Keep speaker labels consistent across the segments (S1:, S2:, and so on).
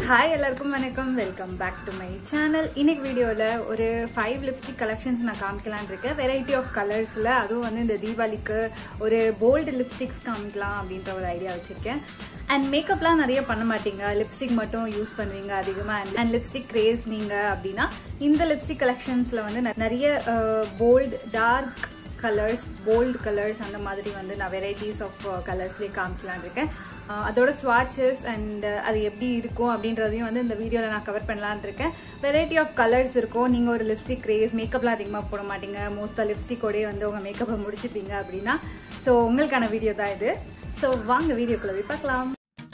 S1: hi எல்லாருக்கும் வணக்கம் welcome back to my channel இன்னைக்கு வீடியோவில் ஒரு ஃபைவ் லிப்ஸ்டிக் கலெக்ஷன்ஸ் நான் காமிக்கலாம்னு இருக்கேன் வெரைட்டி ஆஃப் கலர்ஸில் அதுவும் வந்து இந்த தீபாவளிக்கு ஒரு போல்டு லிப்ஸ்டிக்ஸ் காமிக்கலாம் அப்படின்ற ஒரு ஐடியா வச்சுருக்கேன் அண்ட் மேக்கப்லாம் நிறைய பண்ண மாட்டீங்க லிப்ஸ்டிக் மட்டும் யூஸ் பண்ணுவீங்க அதிகமாக அண்ட் லிப்ஸ்டிக் கிரேஸ் நீங்கள் அப்படின்னா இந்த லிப்ஸ்டிக் கலெக்ஷன்ஸில் வந்து ந- நிறைய bold dark colours bold colours அந்த மாதிரி வந்து நான் வெரைட்டிஸ் ஆஃப் கலர்ஸ்லேயே காமிக்கலாம்னு இருக்கேன் அஹ் அதோட ஸ்வாட்சஸ் அண்ட் அது எப்படி இருக்கும் அப்படின்றதையும் வந்து இந்த வீடியோவில் நான் கவர் பண்ணலான்னு இருக்கேன் வெரைட்டி ஆஃப் கலர்ஸ் இருக்கும் நீங்கள் ஒரு லிப்ஸ்டிக் கிரேஸ் மேக்கப்லாம் அதிகமாக போட மாட்டீங்க மோஸ்ட்டாக லிப்ஸ்டிக்கோடய வந்து உங்கள் மேக்கப்பை முடிச்சுப்பீங்க அப்படின்னா ஸோ உங்களுக்கான வீடியோ தான் இது ஸோ வாங்க வீடியோக்குள்ள போய் பார்க்கலாம்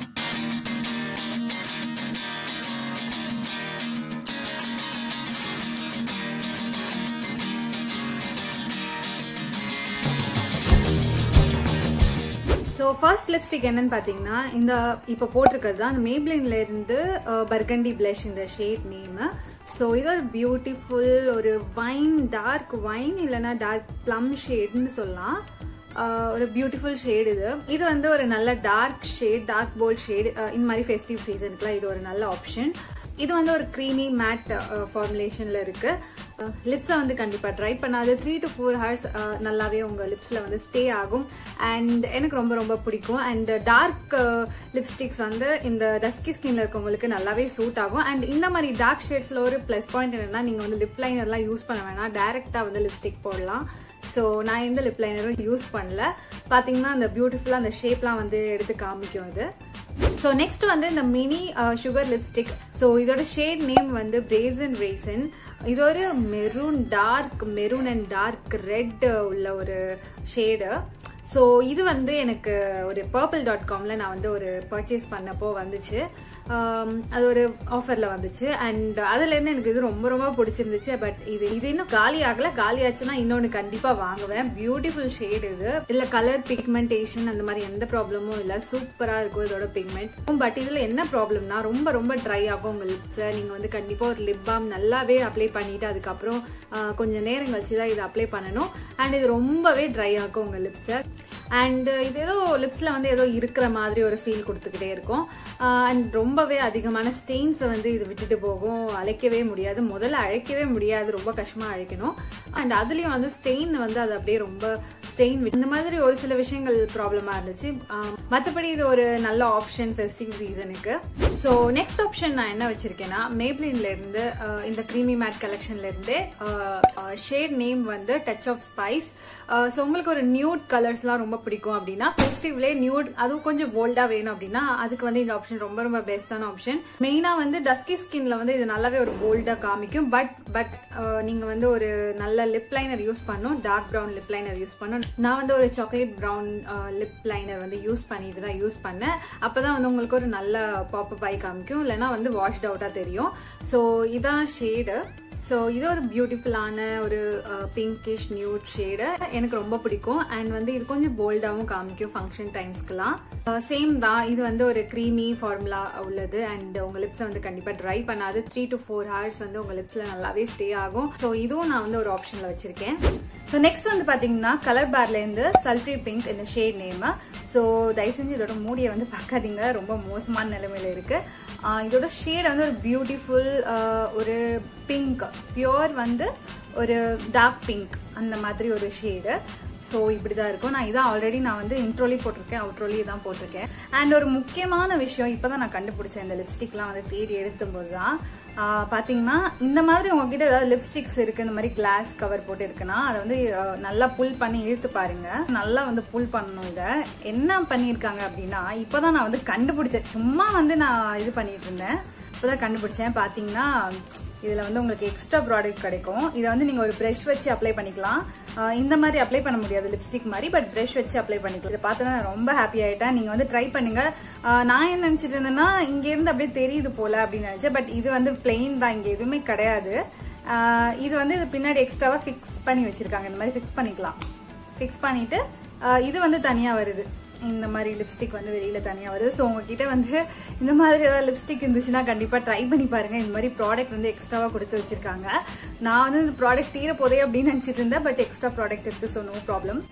S1: ஸோ ஃபர்ஸ்ட் லிப்ஸ்டிக் என்னன்னு பார்த்தீங்கன்னா இந்த இப்போ போட்டிருக்கிறது தான் அந்த மேப்ளின்ல இருந்து பர்கண்டி பிளஷ் இந்த ஷேட் நேம் ஸோ இது ஒரு பியூட்டிஃபுல் ஒரு வைன் டார்க் வைன் இல்லைன்னா டார்க் ப்ளம் ஷேட்னு சொல்லலாம் அஹ் ஒரு பியூட்டிஃபுல் ஷேட் இது இது வந்து ஒரு நல்ல dark shade dark bold shade இந்த மாதிரி ஃபெஸ்டிவ் சீசனுக்குலாம் இது ஒரு நல்ல ஆப்ஷன் இது வந்து ஒரு க்ரீமி மேட் ஃபார்முலேஷன்ல இருக்கு லிப்ஸை வந்து கண்டிப்பா ட்ரை பண்ணாது த்ரீ டு ஃபோர் ஹவர்ஸ் நல்லாவே உங்க லிப்ஸ்ல வந்து ஸ்டே ஆகும் அண்ட் எனக்கு ரொம்ப ரொம்ப பிடிக்கும் அண்ட் டார்க் லிப்ஸ்டிக்ஸ் வந்து இந்த டஸ்கி ஸ்கின்ல இருக்கவங்களுக்கு நல்லாவே சூட் ஆகும் அண்ட் இந்த மாதிரி டார்க் ஷேட்ஸ்ல ஒரு ப்ளஸ் பாயிண்ட் என்னன்னா நீங்க வந்து லிப் லைனர்லாம் யூஸ் பண்ண வேணாம் டைரக்டா வந்து லிப்ஸ்டிக் போடலாம் ஸோ நான் எந்த லிப் லைனரும் யூஸ் பண்ணல பார்த்தீங்கன்னா அந்த பியூட்டிஃபுல்லாக அந்த ஷேப்லாம் வந்து எடுத்து காமிக்கும் இது ஸோ நெக்ஸ்ட் வந்து இந்த மினி சுகர் லிப்ஸ்டிக் ஸோ இதோட ஷேட் நேம் வந்து பிரேசன் ரேசன் இது ஒரு maroon dark maroon and dark red உள்ள ஒரு ஷேடு ஸோ இது வந்து எனக்கு ஒரு பர்பிள் டாட் காமில் நான் வந்து ஒரு பர்ச்சேஸ் பண்ணப்போ வந்துச்சு ஆம், அது ஒரு ஆஃபரில் வந்துச்சு அண்ட் அதுலேருந்து எனக்கு இது ரொம்ப ரொம்ப பிடிச்சிருந்துச்சு பட் இது இது இன்னும் காலி ஆகல காலி ஆச்சுன்னா இன்னொன்று கண்டிப்பாக வாங்குவேன் பியூட்டிஃபுல் ஷேட் இது இல்லை கலர் பிக்மெண்டேஷன் அந்த மாதிரி எந்த ப்ராப்ளமும் இல்லை சூப்பராக இருக்கும் இதோட பிக்மெண்ட் பட் இதில் என்ன ப்ராப்ளம்னா ரொம்ப ரொம்ப ட்ரை ஆகும் உங்கள் லிப்ஸை நீங்கள் வந்து கண்டிப்பாக ஒரு லிப் பாம் நல்லாவே அப்ளை பண்ணிட்டு அதுக்கப்புறம் ஆ, கொஞ்சம் நேரம் கழிச்சு தான் இதை அப்ளை பண்ணணும் அண்ட் இது ரொம்பவே ட்ரை ஆகும் உங்கள் லிப்ஸை அண்ட் இது ஏதோ லிப்ஸில் வந்து ஏதோ இருக்கிற மாதிரி ஒரு ஃபீல் கொடுத்துக்கிட்டே இருக்கும் அண்ட் ரொம்பவே அதிகமான ஸ்டெயின்ஸை வந்து இது விட்டுட்டு போகும் அழைக்கவே முடியாது முதல்ல அழைக்கவே முடியாது ரொம்ப கஷ்டமாக அழைக்கணும் அண்ட் அதுலேயும் வந்து ஸ்டெயின் வந்து அது அப்படியே ரொம்ப ஸ்டெயின் இந்த மாதிரி ஒரு சில விஷயங்கள் ப்ராப்ளமாக இருந்துச்சு மற்றபடி இது ஒரு நல்ல ஆப்ஷன் ஃபெஸ்டிவ் சீசனுக்கு ஸோ நெக்ஸ்ட் ஆப்ஷன் நான் என்ன வச்சிருக்கேன்னா மேப்ளின்ல இருந்து அஹ், இந்த க்ரீமி மேட் கலெக்ஷன்ல இருந்தே ஷேட் நேம் வந்து டச் ஆஃப் ஸ்பைஸ் ஸோ உங்களுக்கு ஒரு நியூட் கலர்ஸ்லாம் ரொம்ப பிடிக்கும் அப்படின்னா ஃபெஸ்டிவ்லே நியூட் அதுவும் கொஞ்சம் போல்டா வேணும் அப்படின்னா அதுக்கு வந்து இந்த ஆப்ஷன் ரொம்ப ரொம்ப பெஸ்டான ஆப்ஷன் மெயினா வந்து டஸ்கி ஸ்கின்ல வந்து இது நல்லாவே ஒரு போல்டா காமிக்கும் பட் பட் நீங்க வந்து ஒரு நல்ல லிப் லைனர் யூஸ் பண்ணும் dark brown lip liner use பண்ணும் நான் வந்து ஒரு சாக்லேட் ப்ரௌன் லிப் லைனர் வந்து யூஸ் பண்ணிட்டு தான் யூஸ் பண்ணேன் அப்பதான் வந்து உங்களுக்கு ஒரு நல்ல பாப்பப் ஆகி காமிக்கும் இல்லைன்னா வந்து வாஷ்ட் அவுட்டா தெரியும் ஸோ இதான் ஷேடு ஸோ இது ஒரு பியூட்டிஃபுல்லான ஒரு பிங்கிஷ் நியூட் ஷேடு எனக்கு ரொம்ப பிடிக்கும் அண்ட் வந்து இது கொஞ்சம் போல்டாகவும் காமிக்கும் ஃபங்க்ஷன் டைம்ஸ்க்குலாம் சேம் தான் இது வந்து ஒரு க்ரீமி ஃபார்முலா உள்ளது அண்ட் உங்க லிப்ஸை வந்து கண்டிப்பாக ட்ரை பண்ணாது த்ரீ டு ஃபோர் ஹவர்ஸ் வந்து உங்க லிப்ஸில் நல்லாவே ஸ்டே ஆகும் ஸோ இதுவும் நான் வந்து ஒரு ஆப்ஷனில் வச்சிருக்கேன் ஸோ நெக்ஸ்ட் வந்து பார்த்தீங்கன்னா கலர் பார்லேருந்து சல்ட்ரி பிங்க் இந்த ஷேட் நேம் ஸோ தயவு செஞ்சு இதோட மூடியை வந்து பார்க்காதீங்க ரொம்ப மோசமான நிலைமையில இருக்கு ஆஹ் இதோட ஷேட் வந்து ஒரு பியூட்டிஃபுல் ஒரு பிங்க் பியோர் வந்து ஒரு டார்க் பிங்க் அந்த மாதிரி ஒரு ஷேடு ஸோ இப்படி தான் இருக்கும் நான் இதான் ஆல்ரெடி நான் வந்து இன்ட்ரோலி போட்டிருக்கேன் அவுட்ரோலி தான் போட்டிருக்கேன் அண்ட் ஒரு முக்கியமான விஷயம் இப்போ தான் நான் கண்டுபிடிச்சேன் இந்த லிப்ஸ்டிக்லாம் வந்து தேடி எடுத்தும்போது தான் ஆஹ் பாத்தீங்கன்னா இந்த மாதிரி உங்ககிட்ட ஏதாவது லிப்ஸ்டிக்ஸ் இருக்கு இந்த மாதிரி கிளாஸ் கவர் போட்டு இருக்குன்னா அதை வந்து ஆஹ் நல்லா புல் பண்ணி இழுத்து பாருங்க நல்லா வந்து புல் பண்ணணும் இதை என்ன பண்ணியிருக்காங்க அப்படின்னா இப்போதான் நான் வந்து கண்டுபிடிச்சேன் சும்மா வந்து நான் இது பண்ணிட்டு இருந்தேன் இப்போதான் கண்டுபிடிச்சேன் பாத்தீங்கன்னா இதுல வந்து உங்களுக்கு எக்ஸ்ட்ரா ப்ராடக்ட் கிடைக்கும் இதை வந்து நீங்க ஒரு ப்ரஷ் வச்சு அப்ளை பண்ணிக்கலாம் ஆஹ் இந்த மாதிரி அப்ளை பண்ண முடியாது லிப்ஸ்டிக் மாதிரி பட் ப்ரஷ் வச்சு அப்ளை பண்ணிக்கலாம் இதை பார்த்து நான் ரொம்ப ஹாப்பி ஆயிட்டேன் நீங்க வந்து ட்ரை பண்ணுங்க ஆஹ் நான் என்ன நினைச்சிட்டு இருந்தேன்னா இங்க இருந்து அப்படியே தெரியுது போல அப்படின்னு நினைச்சேன் பட் இது வந்து பிளெயின் தான் இங்க எதுவுமே கிடையாது ஆஹ் இது வந்து இது பின்னாடி எக்ஸ்ட்ராவா ஃபிக்ஸ் பண்ணி வச்சிருக்காங்க இந்த மாதிரி ஃபிக்ஸ் பண்ணிக்கலாம் ஃபிக்ஸ் பண்ணிட்டு ஆஹ் இது வந்து தனியா வருது இந்த மாதிரி லிப்ஸ்டிக் வந்து வெளியில தனியா வருது ஸோ உங்ககிட்ட வந்து இந்த மாதிரி ஏதாவது லிப்ஸ்டிக் இருந்துச்சுன்னா கண்டிப்பா ட்ரை பண்ணி பாருங்க இந்த மாதிரி ப்ராடக்ட் வந்து எக்ஸ்ட்ராவா கொடுத்து வச்சிருக்காங்க நான் வந்து இந்த ப்ராடக்ட் தீர போதே அப்படின்னு நினைச்சிட்டு இருந்தேன் பட் எக்ஸ்ட்ரா ப்ராடக்ட் இருக்கு so no problem so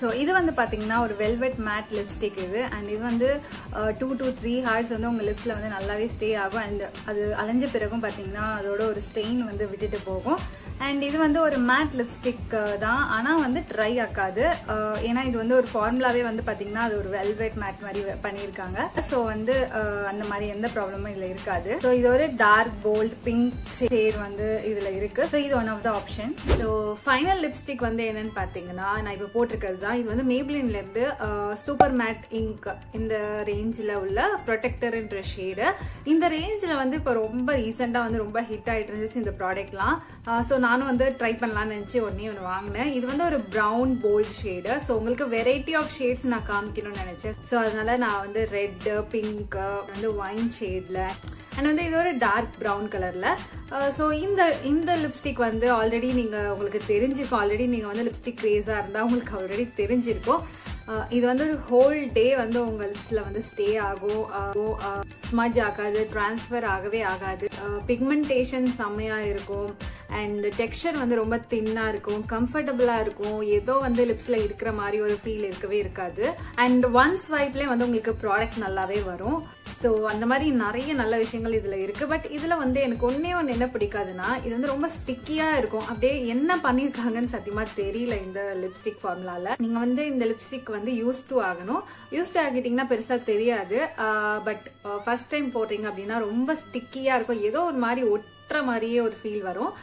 S1: so இது வந்து பார்த்தீங்கன்னா ஒரு வெல்வெட் மேட் லிப்ஸ்டிக் இது அண்ட் இது வந்து டூ டு த்ரீ ஹார்ஸ் வந்து உங்கள் லிப்ஸில் வந்து நல்லாவே ஸ்டே ஆகும் அண்ட் அது அலைஞ்ச பிறகும் பார்த்தீங்கன்னா அதோட ஒரு ஸ்டெயின் வந்து விட்டுட்டு போகும் அண்ட் இது வந்து ஒரு மேட் லிப்ஸ்டிக் தான் ஆனால் வந்து ட்ரை ஆக்காது அஹ் ஏன்னா இது வந்து ஒரு ஃபார்முலாவே வந்து பார்த்தீங்கன்னா அது ஒரு வெல்வெட் மேட் மாதிரி பண்ணியிருக்காங்க ஸோ வந்து அஹ் அந்த மாதிரி எந்த ப்ராப்ளமும் இதில் இருக்காது ஸோ இது ஒரு டார்க் போல்ட் பிங்க் ஷேட் வந்து இதில் இருக்கு ஸோ இது one of the option so final lipstick வந்து என்னன்னு பார்த்தீங்கன்னா நான் இப்போ போட்டிருக்கிறது தான் இது வந்து மேப்ளின்ல இருந்து சூப்பர் மேட் இங்க் இந்த ரேஞ்சில் உள்ள ப்ரொடெக்டர்ன்ற ஷேடு இந்த ரேஞ்சில் வந்து இப்போ ரொம்ப ரீசெண்டாக வந்து ரொம்ப ஹிட் ஆகிட்டு இருந்துச்சு இந்த ப்ராடக்ட்லாம் ஸோ நானும் வந்து ட்ரை பண்ணலாம்னு நினச்சி ஒன்றே ஒன்று வாங்கினேன் இது வந்து ஒரு ப்ரௌன் போல்ட் ஷேடு ஸோ உங்களுக்கு வெரைட்டி ஆஃப் ஷேட்ஸ் நான் காமிக்கணும்னு நினச்சேன் ஸோ அதனால நான் வந்து ரெட் பிங்க் வந்து ஒயின் ஷேடில் அண்ட் வந்து இது ஒரு டார்க் ப்ரௌன் கலரில் ஸோ இந்த இந்த லிப்ஸ்டிக் வந்து ஆல்ரெடி நீங்கள் உங்களுக்கு தெரிஞ்சிருக்கும் ஆல்ரெடி நீங்கள் வந்து லிப்ஸ்டிக் கிரேஸாக இருந்தால் உங்களுக்கு ஆல்ரெடி தெரிஞ்சிருக்கும் அஹ் இது வந்து ஹோல் டே வந்து உங்க லிப்ஸ்ல வந்து ஸ்டே ஆகும் ஸ்மஜ் ஆகாது டிரான்ஸ்ஃபர் ஆகவே ஆகாது பிக்மெண்டேஷன் செம்மையா இருக்கும் அண்ட் டெக்ஸ்சர் வந்து ரொம்ப தின்னா இருக்கும் கம்ஃபர்டபுளா இருக்கும் ஏதோ வந்து லிப்ஸ்ல இருக்கிற மாதிரி ஒரு ஃபீல் இருக்கவே இருக்காது அண்ட் ஒன் ஸ்வைப்லேயே வந்து உங்களுக்கு ப்ராடக்ட் நல்லாவே வரும் ஸோ அந்த மாதிரி நிறைய நல்ல விஷயங்கள் இதுல இருக்கு பட் இதுல வந்து எனக்கு ஒன்னே ஒன்று என்ன பிடிக்காதுன்னா இது வந்து ரொம்ப ஸ்டிக்கியா இருக்கும் அப்படியே என்ன பண்ணிருக்காங்கன்னு சத்தியமா தெரியல இந்த லிப்ஸ்டிக் ஃபார்முலால நீங்க வந்து இந்த லிப்ஸ்டிக் வந்து யூஸ் டு ஆகணும் யூஸ் டு ஆகிட்டீங்கன்னா பெருசா தெரியாது பட் ஃபர்ஸ்ட் டைம் போட்டீங்க அப்படின்னா ரொம்ப ஸ்டிக்கியா இருக்கும் ஏதோ ஒரு மாதிரி ஒட்டுற மாதிரியே ஒரு ஃபீல் வரும்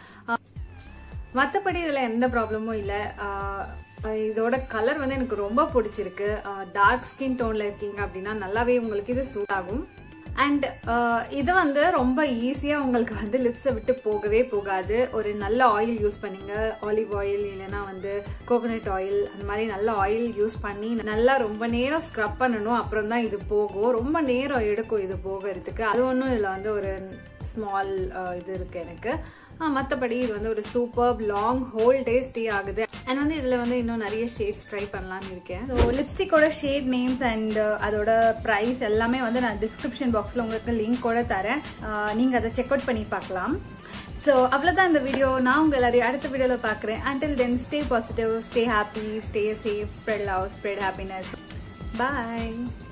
S1: மற்றபடி இதில் எந்த ப்ராப்ளமும் இல்லை இதோட கலர் வந்து எனக்கு ரொம்ப பிடிச்சிருக்கு டார்க் ஸ்கின் டோன்ல இருக்கீங்க அப்படின்னா நல்லாவே உங்களுக்கு இது சூட் ஆகும் அண்ட் இது வந்து ரொம்ப ஈஸியாக உங்களுக்கு வந்து லிப்ஸை விட்டு போகவே போகாது ஒரு நல்ல ஆயில் யூஸ் பண்ணுங்க ஆலிவ் ஆயில் இல்லைன்னா வந்து கோகோனட் ஆயில் அந்த மாதிரி நல்ல ஆயில் யூஸ் பண்ணி நல்லா ரொம்ப நேரம் ஸ்க்ரப் பண்ணணும் அப்புறம் தான் இது போகும் ரொம்ப நேரம் எடுக்கும் இது போகிறதுக்கு அது ஒன்றும் இதில் வந்து ஒரு ஸ்மால் இது இருக்கு எனக்கு மற்றபடி இது வந்து ஒரு super long whole day stay ஆகுது அண்ட் வந்து இதில் வந்து இன்னும் நிறைய ஷேட்ஸ் ட்ரை பண்ணலாம்னு இருக்கேன் ஸோ லிப்ஸ்டிக்கோட ஷேட் நேம்ஸ் அண்ட் அதோட ப்ரைஸ் எல்லாமே வந்து நான் டிஸ்கிரிப்ஷன் பாக்ஸில் உங்களுக்கு லிங்க் கூட தரேன் நீங்கள் அதை செக் அவுட் பண்ணி பார்க்கலாம் ஸோ அவ்வளோதான் இந்த வீடியோ நான் உங்கள் எல்லாரையும் அடுத்த வீடியோவில் பார்க்குறேன் until then stay positive stay happy stay safe spread love spread happiness பாய்